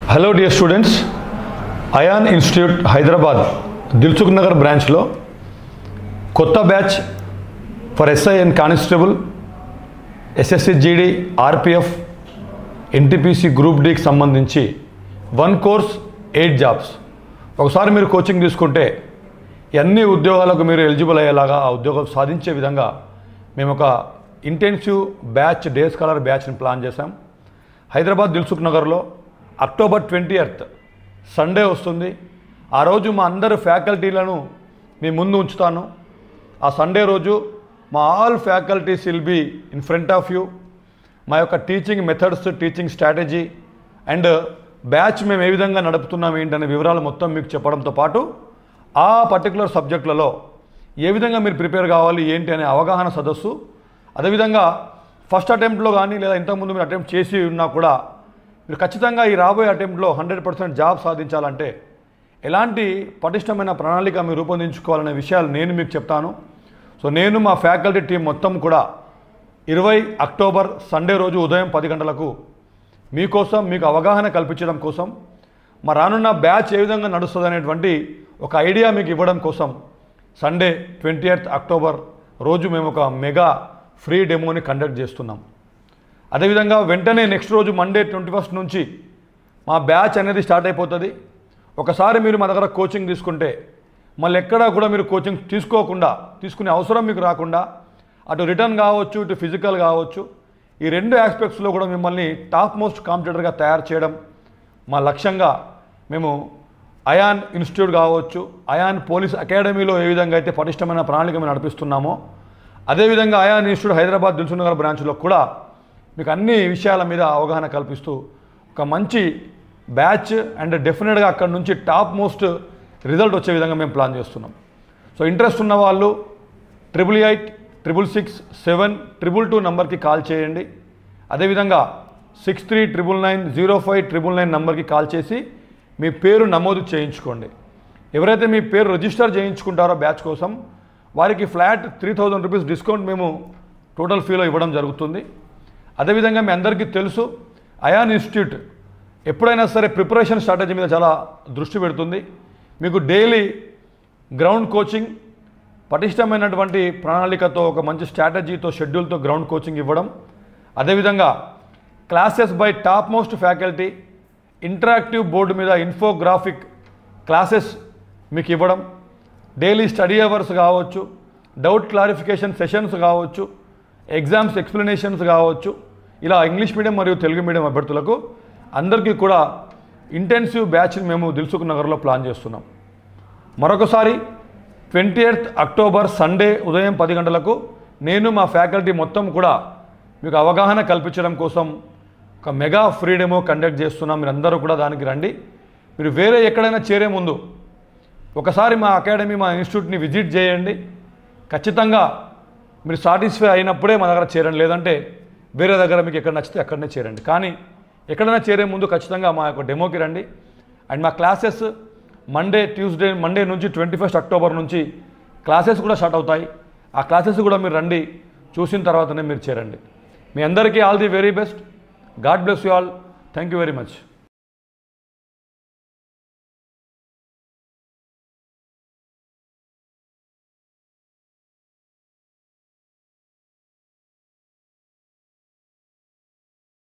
hello dear students Ayan institute Hyderabad Dilsukhnagar బ్రాంచ్లో కొత్త batch for SI and constable SSC GD RPF NTPC group డీకి సంబంధించి one course eight jobs ఒకసారి మీరు coaching తీసుకుంటే అన్ని ఉద్యోగాలకు మీరు ఎలిజిబుల్ అయ్యేలాగా ఆ ఉద్యోగం సాధించే విధంగా మేము ఒక ఇంటెన్సివ్ బ్యాచ్ డే స్కాలర్ బ్యాచ్ని ప్లాన్ చేశాం హైదరాబాద్ దిల్సుఖ్ నగర్లో అక్టోబర్ ట్వంటీ ఎయిత్ సండే వస్తుంది ఆ రోజు మా అందరు ఫ్యాకల్టీలను మీ ముందు ఉంచుతాను ఆ సండే రోజు మా all faculties will be in front of you మా యొక్క teaching methods teaching strategy and batch మేము ఏ విధంగా నడుపుతున్నాం ఏంటనే వివరాలు మొత్తం మీకు చెప్పడంతో పాటు ఆ పర్టికులర్ సబ్జెక్టులలో ఏ విధంగా మీరు ప్రిపేర్ కావాలి ఏంటి అనే అవగాహన సదస్సు అదేవిధంగా ఫస్ట్ అటెంప్ట్లో కానీ లేదా ఇంతకుముందు మీరు అటెంప్ట్ చేసి ఉన్నా కూడా మీరు ఖచ్చితంగా ఈ రాబోయే అటెంప్ట్లో హండ్రెడ్ పర్సెంట్ జాబ్ సాధించాలంటే ఎలాంటి పటిష్టమైన ప్రణాళిక మీరు రూపొందించుకోవాలనే విషయాలు నేను మీకు చెప్తాను సో నేను మా ఫ్యాకల్టీ టీం మొత్తం కూడా ఇరవై అక్టోబర్ సండే రోజు ఉదయం పది గంటలకు మీకోసం మీకు అవగాహన కల్పించడం కోసం మా రానున్న బ్యాచ్ ఏ విధంగా నడుస్తుంది అనేటువంటి ఒక ఐడియా మీకు ఇవ్వడం కోసం సండే ట్వంటీ ఎయిత్ అక్టోబర్ రోజు మేము ఒక మెగా ఫ్రీ డెమోని కండక్ట్ చేస్తున్నాం అదేవిధంగా వెంటనే నెక్స్ట్ రోజు మండే ట్వంటీ ఫస్ట్ నుంచి మా బ్యాచ్ అనేది స్టార్ట్ అయిపోతుంది ఒకసారి మీరు మా దగ్గర కోచింగ్ తీసుకుంటే మళ్ళీ ఎక్కడా కూడా మీరు కోచింగ్ తీసుకోకుండా తీసుకునే అవసరం మీకు రాకుండా అటు రిటర్న్ కావచ్చు ఇటు ఫిజికల్ కావచ్చు ఈ రెండు ఆస్పెక్ట్స్లో కూడా మిమ్మల్ని టాప్ మోస్ట్ కాంపిటేటర్గా తయారు చేయడం మా లక్ష్యంగా మేము అయాన్ ఇన్స్టిట్యూట్ కావచ్చు అయాన్ పోలీస్ అకాడమీలో ఏ విధంగా అయితే పటిష్టమైన ప్రణాళిక మేము నడిపిస్తున్నామో అదేవిధంగా అయాన్ ఇన్స్టిట్యూట్ హైదరాబాద్ దిల్సుఖ్ నగర్ బ్రాంచ్లో కూడా మీకు అన్ని విషయాల మీద అవగాహన కల్పిస్తూ ఒక మంచి బ్యాచ్ అండ్ డెఫినెట్గా అక్కడ నుంచి టాప్ మోస్ట్ రిజల్ట్ వచ్చే విధంగా మేము ప్లాన్ చేస్తున్నాం సో ఇంట్రెస్ట్ ఉన్న వాళ్ళు triple eight triple six seven triple two నంబర్కి కాల్ చేయండి అదేవిధంగా six three triple nine zero five triple nine నంబర్కి కాల్ చేసి మీ పేరు నమోదు చేయించుకోండి ఎవరైతే మీ పేరు రిజిస్టర్ చేయించుకుంటారో బ్యాచ్ కోసం వారికి flat three thousand rupees discount మేము టోటల్ ఫీలో ఇవ్వడం జరుగుతుంది అదేవిధంగా మీ అందరికీ తెలుసు అయాన్ ఇన్స్టిట్యూట్ ఎప్పుడైనా సరే ప్రిపరేషన్ స్ట్రాటజీ మీద చాలా దృష్టి పెడుతుంది మీకు డైలీ గ్రౌండ్ కోచింగ్ పటిష్టమైనటువంటి ప్రణాళికతో ఒక మంచి స్ట్రాటజీతో షెడ్యూల్తో గ్రౌండ్ కోచింగ్ ఇవ్వడం అదేవిధంగా classes by top most faculty interactive board మీద ఇన్ఫోగ్రాఫిక్ క్లాసెస్ మీకు ఇవ్వడం డైలీ స్టడీ అవర్స్ కావచ్చు డౌట్ క్లారిఫికేషన్ సెషన్స్ కావచ్చు ఎగ్జామ్స్ ఎక్స్ప్లెనేషన్స్ కావచ్చు ఇలా ఇంగ్లీష్ మీడియం మరియు తెలుగు మీడియం అభ్యర్థులకు అందరికీ కూడా ఇంటెన్సివ్ బ్యాచ్ని మేము దిల్సుఖ్ నగర్లో ప్లాన్ చేస్తున్నాం మరొకసారి ట్వంటీ ఎయిత్ అక్టోబర్ సండే ఉదయం పది గంటలకు నేను మా ఫ్యాకల్టీ మొత్తం కూడా మీకు అవగాహన కల్పించడం కోసం ఒక మెగా ఫ్రీ డెమో కండక్ట్ చేస్తున్నాం మీరు అందరూ కూడా దానికి రండి మీరు వేరే ఎక్కడైనా చేరే ముందు ఒకసారి మా అకాడమీ మా ఇన్స్టిట్యూట్ని విజిట్ చేయండి ఖచ్చితంగా మీరు సాటిస్ఫై అయినప్పుడే మా దగ్గర చేరండి లేదంటే వేరే దగ్గర మీకు ఎక్కడ నచ్చితే అక్కడనే చేరండి కానీ ఎక్కడైనా చేరే ముందు ఖచ్చితంగా మా యొక్క డెమోకి రండి అండ్ మా క్లాసెస్ మండే ట్యూస్డే మండే నుంచి ట్వంటీ ఫస్ట్ అక్టోబర్ నుంచి క్లాసెస్ కూడా స్టార్ట్ అవుతాయి ఆ క్లాసెస్ కూడా మీరు రండి చూసిన తర్వాతనే మీరు చేరండి మీ అందరికీ all the very best God bless you all thank you very much